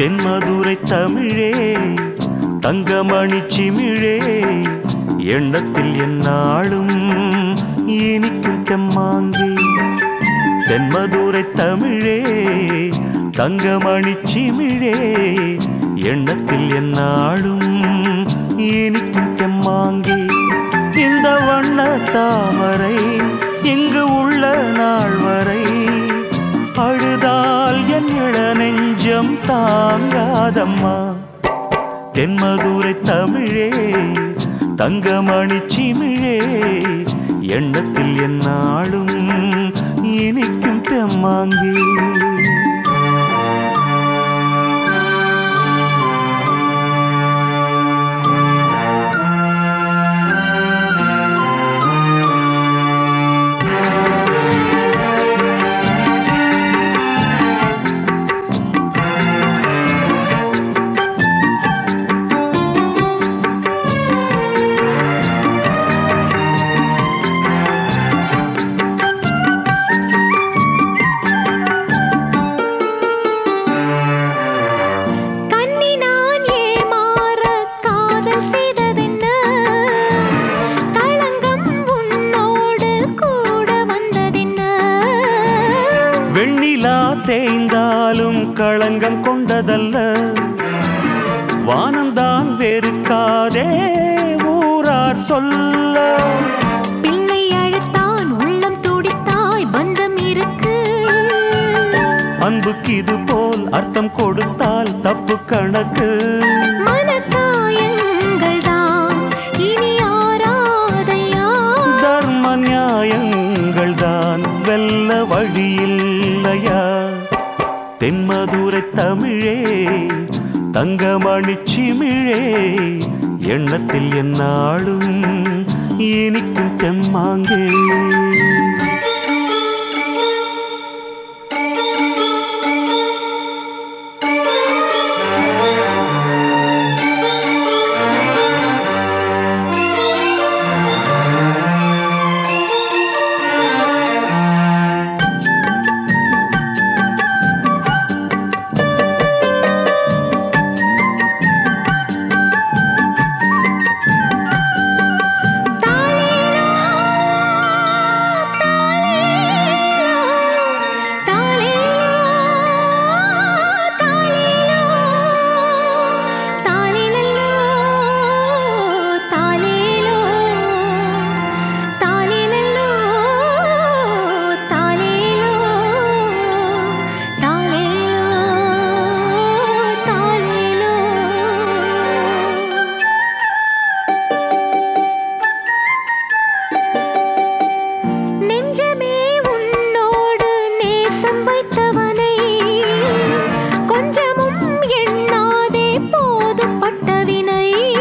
தென்மதுரை தமிழே தங்கமணி சிமிழே எண்ணத்தில் என்னாலும் இனிக்கும் தெம்மாங்கே தென்மதுரை தமிழே தங்கமணி சிமிழே எண்ணத்தில் என்னாலும் இனிக்கும் தெம்மாங்கே இந்த வண்ண தாமரை இங்கு உள்ள நாள் வரை அழுதால் என் இள நெஞ்சம் தாங்காதம்மா தென்மதுரை தமிழே தங்கமணி சிமிழே எண்ணத்தில் என்னாலும் இனிக்கும் தெம்மாங்கே கண்ணி நான் ஏமாற காதல் செய்ததென்ன களங்கம் உன்னோடு கூட வந்ததென்ன வெண்ணிலா தேய்ந்தாலும் களங்கம் கொண்டதல்ல வானம்தான் வெறுக்காதே ஊரார் சொல்ல பிள்ளை அழுத்தான் உள்ளம் துடித்தாய் பந்தம் இருக்கு அன்புக்கு இது போல் அர்த்தம் கொடுத்தால் தப்பு கணக்கு மனத்தாயங்கள் தான் இனி ஆராதையா தர்ம நியாயங்கள் தான் வெல்ல வழியில்லையா தென்மதுரை தமிழே தங்கமணி சிமிழே எண்ணத்தில் என்னாலும் இனிக்கும் தெம்மாங்கே நெஞ்சமே உன்னோடு நேசம் வைத்தவனை கொஞ்சமும் எண்ணாதே போதும் பட்டவினை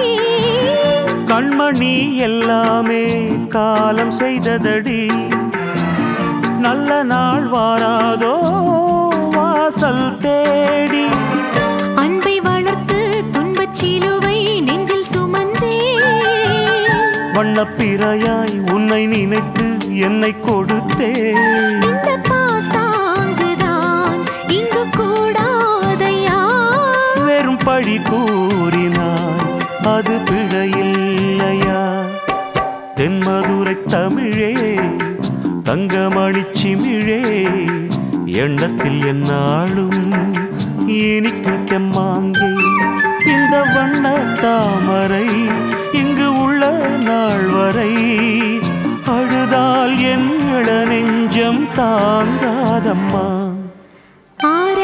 கண்மணி எல்லாமே காலம் செய்ததடி நல்ல நாள் வாராதோ வாசல் தேடி அன்பை வளர்த்து துன்பச் சிலுவை நெஞ்சில் சுமந்தே வண்ணப்பிறையாய் உன்னை நினைத்து என்னை கொடுத்தே இந்த பாசாங்குதான் இங்கு கூடாதையா வெறும் பழி கூறினாய் அது பிழையில்லையா தென்மதுரை தமிழே தங்கமணி சிமிழே எண்ணத்தில் என்னாலும் இனிக்கும் தெம்மாங்கே இந்த வண்ண தாமரை இங்கு உள்ள நாள் வரை அழுதால் என் இள நெஞ்சம் தாங்காதம்மா ஆர